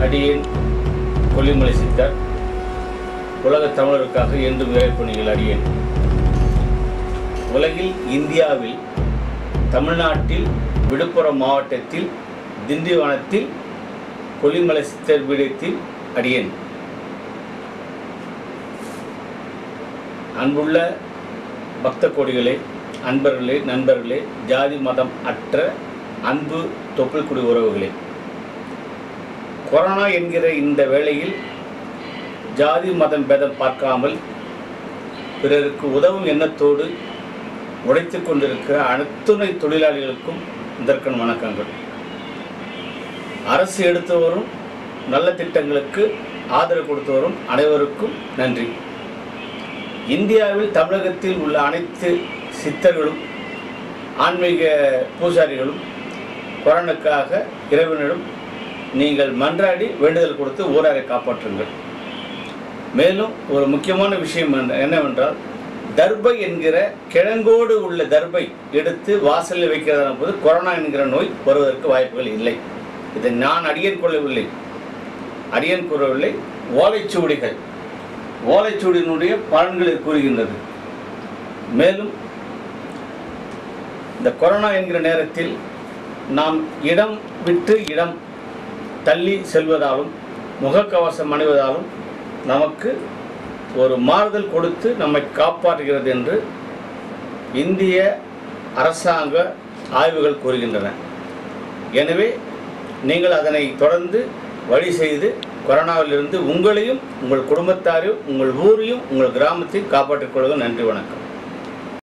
அடியேன் கொல்லிமலை சித்தர் உலகத் தமிழருக்காக என்றும் இறைப்பணிகள் அடியேன் உலகில் இந்தியாவில் தமிழ்நாட்டில் விழுப்புரம் மாவட்டத்தில் திண்டிவனத்தில் கொல்லிமலை சித்தர் பீடத்தில் அடியேன் அன்புள்ள பக்த கோடிகளே அன்பர்களே நண்பர்களே ஜாதி மதம் அற்ற அன்பு தொப்புள்குடி உறவுகளே கொரோனா என்கிற இந்த வேளையில் ஜாதி மதம் பேதம் பார்க்காமல் பிறருக்கு உதவும் எண்ணத்தோடு உழைத்து கொண்டிருக்கிற அனைத்துணை தொழிலாளிகளுக்கும் இதற்கன் வணக்கங்கள் அரசு எடுத்து வரும் நல்ல திட்டங்களுக்கு ஆதரவு கொடுத்து வரும் அனைவருக்கும் நன்றி இந்தியாவில் தமிழகத்தில் உள்ள அனைத்து சித்தர்களும் ஆன்மீக பூசாரிகளும் கொரோனாக்காக இறைவனிடம் நீங்கள் மன்றாடி வேண்டுதல் கொடுத்து ஊராரை காப்பாற்றுங்கள் மேலும் ஒரு முக்கியமான விஷயம் என்ன- என்னவென்றால் தர்பை என்கிற கிழங்கோடு உள்ள தர்பை எடுத்து வாசலில் வைக்கிறதான போது கொரோனா என்கிற நோய் வருவதற்கு வாய்ப்புகள் இல்லை இதை நான் அடியேன் கொள்ளவில்லை அடியேன் கூறவில்லை ஓலைச்சுவடிகள் ஓலைச்சுவடியினுடைய பலன்களை கூறுகின்றது மேலும் இந்த கொரோனா என்கிற நேரத்தில் நாம் இடம் விட்டு இடம் தள்ளி செல்வதாலும் முகக்கவசம் அணிவதாலும் நமக்கு ஒரு மாறுதல் கொடுத்து நம்மை காப்பாற்றுகிறது என்று இந்திய அரசாங்க ஆய்வுகள் கூறுகின்றன எனவே நீங்கள் அதனை தொடர்ந்து வழி செய்து கொரோனாவிலிருந்து உங்களையும் உங்கள் குடும்பத்தாரையும் உங்கள் ஊரையும் உங்கள் கிராமத்தையும் காப்பாற்றிக் கொள்ளுங்கள் நன்றி வணக்கம்